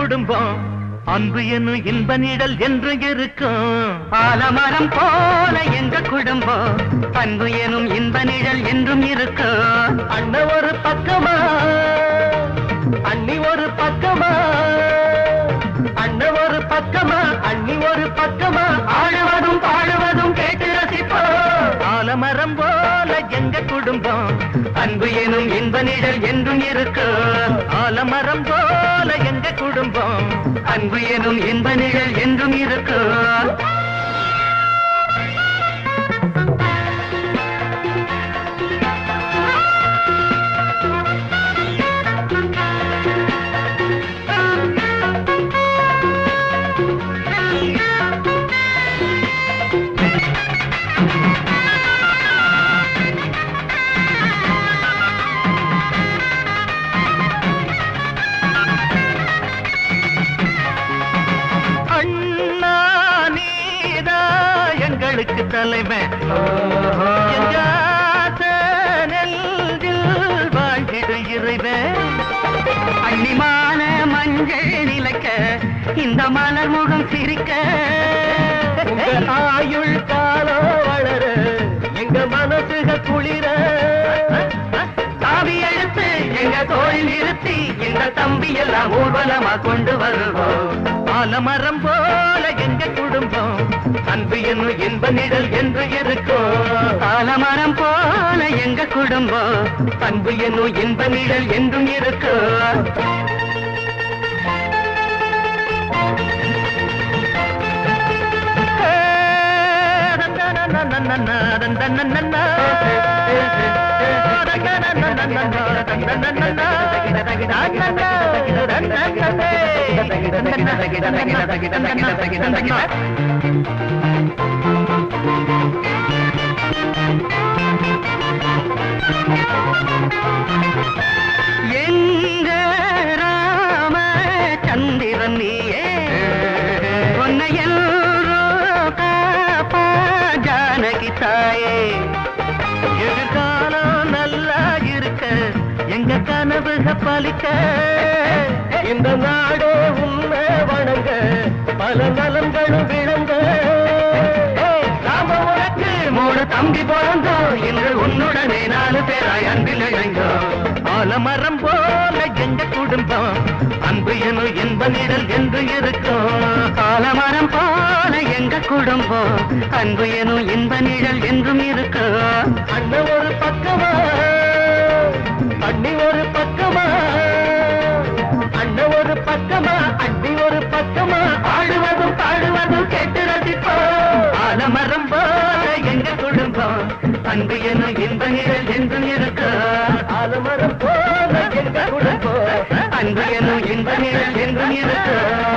குடும்பம் அன்பு என்னும் இன்ப நிழல் என்று இருக்கும் ஆலமரம் போல எங்க குடும்பம் அன்பு எனும் இன்ப நிழல் என்றும் இருக்கும் அண்ணன் ஒரு பக்கமா அண்ணி ஒரு பக்கமா அண்ணன் ஒரு பக்கமா அண்ணி ஒரு பக்கமா ஆடுவதும் பாடுவதும் கேட்டு ரசிப்போம் ஆலமரம் போல எங்க குடும்பம் அன்பு எனும் இன்ப நிழல் என்றும் இருக்கும் ஆலமரம் போல எங்க குடும்பம் அன்பு எனும் இன்ப நிழல் என்றும் இருக்கும் அண்ணா நீதா எங்களுக்கு தலைவன் எங்க ஆசை நெஞ்சில் வாழ்ந்திடு இறைவன் அன்னிமான மஞ்சள் நிலைக்க இந்த மலர் முகம் சிரிக்க உங்க ஆயுள் காலம் வளர எங்க மனசுக குளிர சாவி எடுத்து எங்க தோல் நிறுத்தி இந்த தம்பி எல்லாம் ஊர்வலமா கொண்டு வருவோம் ஆலமரம் போல எங்க குடும்பம் அன்பு என்னும் இன்ப நிழல் என்று இருக்கும் ஆலமரம் போல எங்க குடும்பம் அன்பு என்னும் இன்ப நிழல் என்றும் இருக்கும் எங்க ராம சந்திரன் நீயே உன்னை எல்லோ காப்பா ஜானகி தாயே எதிர்காலம் நல்லா இருக்க எங்க கனவுக பலிக்க இந்த நாடே உண்மை வணங்க பல நலன்களும் விளங்க நாம உனக்கு மூணு தம்பி பிறந்தோம் இன்று உன்னுடனே நாலு பேராய் அன்பில் இணைந்தோம் ஆலமரம் போல எங்க குடும்பம் அன்பு எனும் இன்ப நிழல் என்று இருக்கும் காலமரம் போல எங்க குடும்பம் அன்பு எனும் இன்ப நிழல் என்றும் இருக்கும் அண்ணன் ஒரு பக்கமா அண்ணி ஒரு பக்கமா அண்ணன் ஒரு பக்கமா அண்ணி ஒரு பக்கமா ஆடுவதும் பாடுவதும் கேட்டு ரசிப்போம் ஆலமரம் போல எங்க குடும்பம் அன்பு எனும் இன்ப நிழல் என்றும் இருக்கும் ஆலமரம் போல எங்க குடும்பம் அன்பு எனும் இன்ப நிழல் என்றும் இருக்கும்